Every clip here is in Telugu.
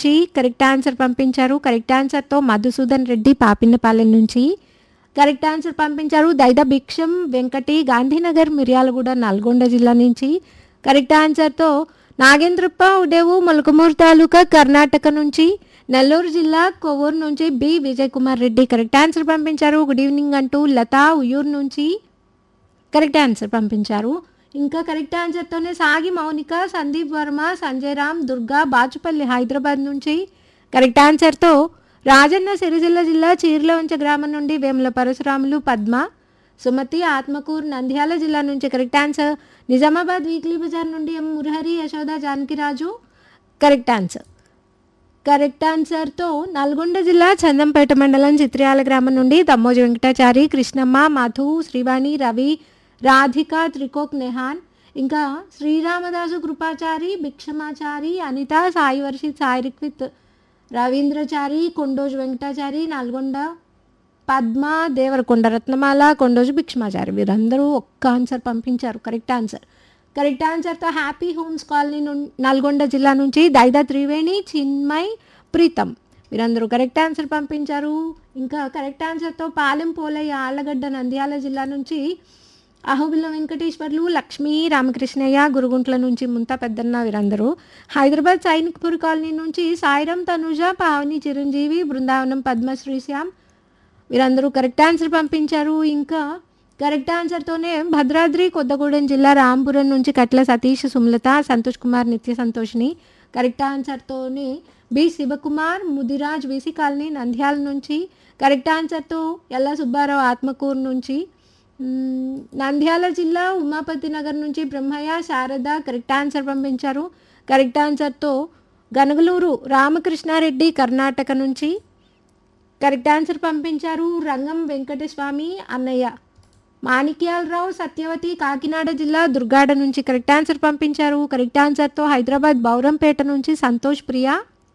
నుంచి కరెక్ట్ ఆన్సర్ పంపించారు కరెక్ట్ ఆన్సర్తో మధుసూదన్ రెడ్డి పాపిన్నపాలెం నుంచి కరెక్ట్ ఆన్సర్ పంపించారు దైద భిక్షం వెంకటి గాంధీనగర్ మిర్యాలగూడ నల్గొండ జిల్లా నుంచి కరెక్ట్ ఆన్సర్తో నాగేంద్రప్ప ఉడేవు మొలకమూరు తాలూకా కర్ణాటక నుంచి నెల్లూరు జిల్లా కొవ్వూరు నుంచి B Vijay Kumar Reddy correct answer పంపించారు గుడ్ ఈవినింగ్ అంటూ లతా ఉయ్యూరు నుంచి కరెక్ట్ ఆన్సర్ పంపించారు ఇంకా కరెక్ట్ ఆన్సర్తోనే సాగి మౌనిక సందీప్ వర్మ సంజయ్ రామ్ దుర్గా బాచుపల్లి హైదరాబాద్ నుంచి కరెక్ట్ ఆన్సర్తో రాజన్న సిరిసిల్ల జిల్లా చీర్లవంచ గ్రామం నుండి వేముల పరశురాములు పద్మ సుమతి ఆత్మకూరు నంద్యాల జిల్లా నుంచి correct answer Nizamabad weekly bazaar నుండి M Murahari Yashoda Janakiraju correct answer correct ఆన్సర్తో నల్గొండ జిల్లా చందంపేట మండలం చిత్రియాల గ్రామం నుండి దమ్మోజి వెంకటాచారి కృష్ణమ్మ మధు శ్రీవాణి రవి రాధిక త్రికోక్ నెహాన్ ఇంకా శ్రీరామదాసు కృపాచారి భిక్షమాచారి అనిత సాయి వర్షిత్ సాయి రిక్విత్ రవీంద్రచారి కొండోజు వెంకటాచారి నల్గొండ పద్మ దేవరకొండ రత్నమాల కొండోజు భిక్షమాచారి వీరందరూ ఒక్క ఆన్సర్ పంపించారు కరెక్ట్ ఆన్సర్ కరెక్ట్ ఆన్సర్తో హ్యాపీ హోమ్స్ కాలనీ నుండి నల్గొండ జిల్లా నుంచి దైదా త్రివేణి చిన్మయ్ ప్రీతం వీరందరూ కరెక్ట్ ఆన్సర్ పంపించారు ఇంకా కరెక్ట్ ఆన్సర్తో పాలెం పోలయ్య ఆళ్ళగడ్డ నంద్యాల జిల్లా నుంచి అహోబిల్ల వెంకటేశ్వర్లు లక్ష్మీ రామకృష్ణయ్య గురుగుంట్ల నుంచి ముంత పెద్దన్న వీరందరూ హైదరాబాద్ సైనిక్పూర్ కాలనీ నుంచి సాయిరం తనుజ పావని చిరంజీవి బృందావనం పద్మశ్రీ శ్యామ్ వీరందరూ కరెక్ట్ ఆన్సర్ పంపించారు ఇంకా కరెక్ట్ ఆన్సర్తోనే భద్రాద్రి కొత్తగూడెం జిల్లా రాంపురం నుంచి కట్ల సతీష్ సుమలత సంతోష్ కుమార్ నిత్య సంతోషిని కరెక్ట్ ఆన్సర్తోనే B Shivakumar Mudiraj VC colony Nandyal నుంచి కరెక్ట్ ఆన్సర్తో ఎల్ల సుబ్బారావు ఆత్మకూరు నుంచి మ్మ్, నంద్యాల జిల్లా ఉమాపతి నగర్ నుంచి బ్రహ్మయ్య శారద కరెక్ట్ ఆన్సర్ పంపించారు కరెక్ట్ ఆన్సర్తో గనగలూరు రామకృష్ణారెడ్డి కర్ణాటక నుంచి కరెక్ట్ ఆన్సర్ పంపించారు రంగం వెంకటస్వామి అన్నయ్య మాణిక్యాలరావు సత్యవతి కాకినాడ జిల్లా దుర్గాడ నుంచి కరెక్ట్ ఆన్సర్ పంపించారు కరెక్ట్ ఆన్సర్తో హైదరాబాద్ బౌరంపేట నుంచి సంతోష్ ప్రియ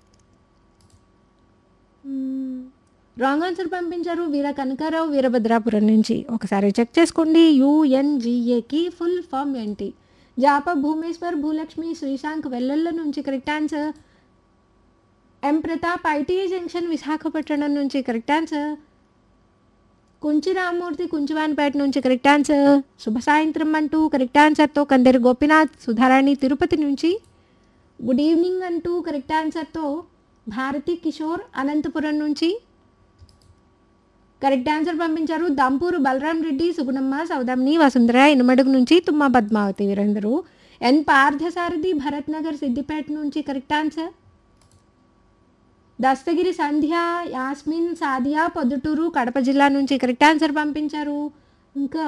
రాంగ్ ఆన్సర్ పంపించారు వీర కనకారావు వీరభద్రాపురం నుంచి ఒకసారి చెక్ చేసుకోండి యుఎన్జిఏకి ఫుల్ ఫామ్ ఏంటి జాప భూమేశ్వర్ భూలక్ష్మి శ్రీశాంక్ వెల్లెల్ల నుంచి correct answer M Pratap ITI junction Visakhapatnam నుంచి కరెక్ట్ ఆన్సర్ కుంచి రామ్మూర్తి కుంచివాన్పేట నుంచి కరెక్ట్ ఆన్సర్ శుభ సాయంత్రం అంటూ కరెక్ట్ ఆన్సర్తో కందరి గోపినాథ్ సుధారాణి తిరుపతి నుంచి గుడ్ ఈవినింగ్ అంటూ కరెక్ట్ ఆన్సర్తో భారతి కిషోర్ అనంతపురం నుంచి కరెక్ట్ ఆన్సర్ పంపించారు దంపూరు బలరాం రెడ్డి సుగుణమ్మ సౌదామిని వసుంధర ఇనుమడుగు నుంచి తుమ్మ పద్మావతి వీరందరూ ఎన్ పార్థసారథి భరత్ నగర్ సిద్దిపేట నుంచి కరెక్ట్ ఆన్సర్ దస్తగిరి సంధ్య యాస్మిన్ సాదియా పొద్దుటూరు కడప జిల్లా నుంచి కరెక్ట్ ఆన్సర్ పంపించారు ఇంకా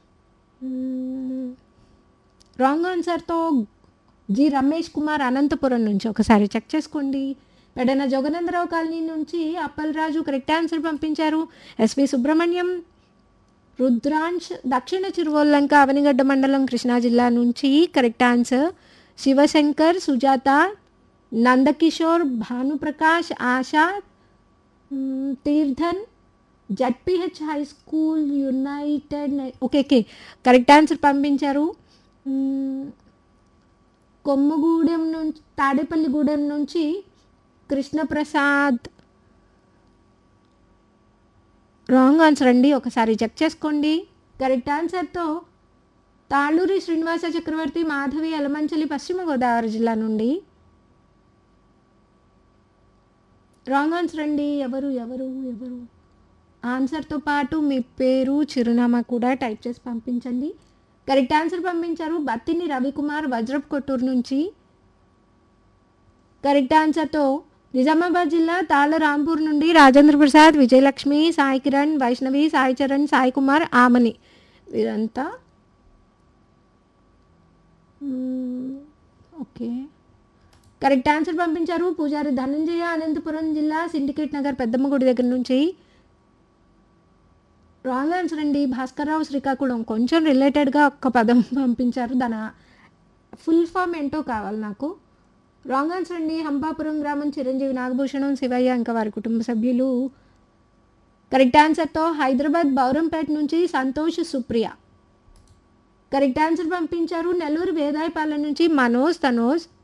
రాంగ్ ఆన్సర్తో జి రమేష్ కుమార్ అనంతపురం నుంచి ఒకసారి చెక్ చేసుకోండి పెడన జోగనందరావు కాలనీ నుంచి అప్పలరాజు కరెక్ట్ ఆన్సర్ పంపించారు ఎస్వి సుబ్రహ్మణ్యం రుద్రాంశ్ దక్షిణ చిరువల్లంక అవనిగడ్డ మండలం కృష్ణా జిల్లా నుంచి కరెక్ట్ ఆన్సర్ శివశంకర్ సుజాత నందకిషోర్ భానుప్రకాష్ ఆశా మ్, Teerthan ZPH high school united నే- ఓకే ఓకే కరెక్ట్ ఆన్సర్ పంపించారు మ్, కొమ్మగూడెం నుంచి తాడేపల్లిగూడెం నుంచి కృష్ణప్రసాద్ రాంగ్ ఆన్సర్ అండి ఒకసారి చెక్ చేసుకోండి కరెక్ట్ ఆన్సర్తో తాళ్ళూరి శ్రీనివాస చక్రవర్తి మాధవి ఎలమంచలి పశ్చిమ గోదావరి జిల్లా నుండి రాంగ్ ఆన్సర్ అండి ఎవరు ఎవరు ఎవరు ఆన్సర్తో పాటు మీ పేరు చిరునామా కూడా టైప్ చేసి పంపించండి కరెక్ట్ ఆన్సర్ పంపించారు బత్తిని రవికుమార్ వజ్రప్ కొట్టూరు నుంచి కరెక్ట్ ఆన్సర్తో నిజామాబాద్ జిల్లా తాళ్ళ రాంపూర్ నుండి రాజేంద్ర ప్రసాద్ విజయలక్ష్మి సాయి కిరణ్ వైష్ణవి సాయి చరణ్ సాయి కుమార్ ఆమని వీరంతా మ్మ్, ఓకే కరెక్ట్ ఆన్సర్ పంపించారు పూజారి ధనంజయ అనంతపురం జిల్లా సిండికేట్ నగర్ పెద్దమ్మ గుడి దగ్గర నుంచి రాంగ్ ఆన్సర్ అండి భాస్కర్రావు శ్రీకాకుళం కొంచెం రిలేటెడ్గా ఒక్క పదం పంపించారు దాని ఫుల్ ఫామ్ ఏంటో కావాలి నాకు రాంగ్ ఆన్సర్ అండి హంపాపురం గ్రామం చిరంజీవి నాగభూషణం శివయ్య ఇంకా వారి కుటుంబ సభ్యులు కరెక్ట్ ఆన్సర్తో హైదరాబాద్ బౌరంపేట నుంచి సంతోష్ సుప్రియ కరెక్ట్ ఆన్సర్ పంపించారు నెల్లూరు వేదాయపాలెం నుంచి మనోజ్ తనోజ్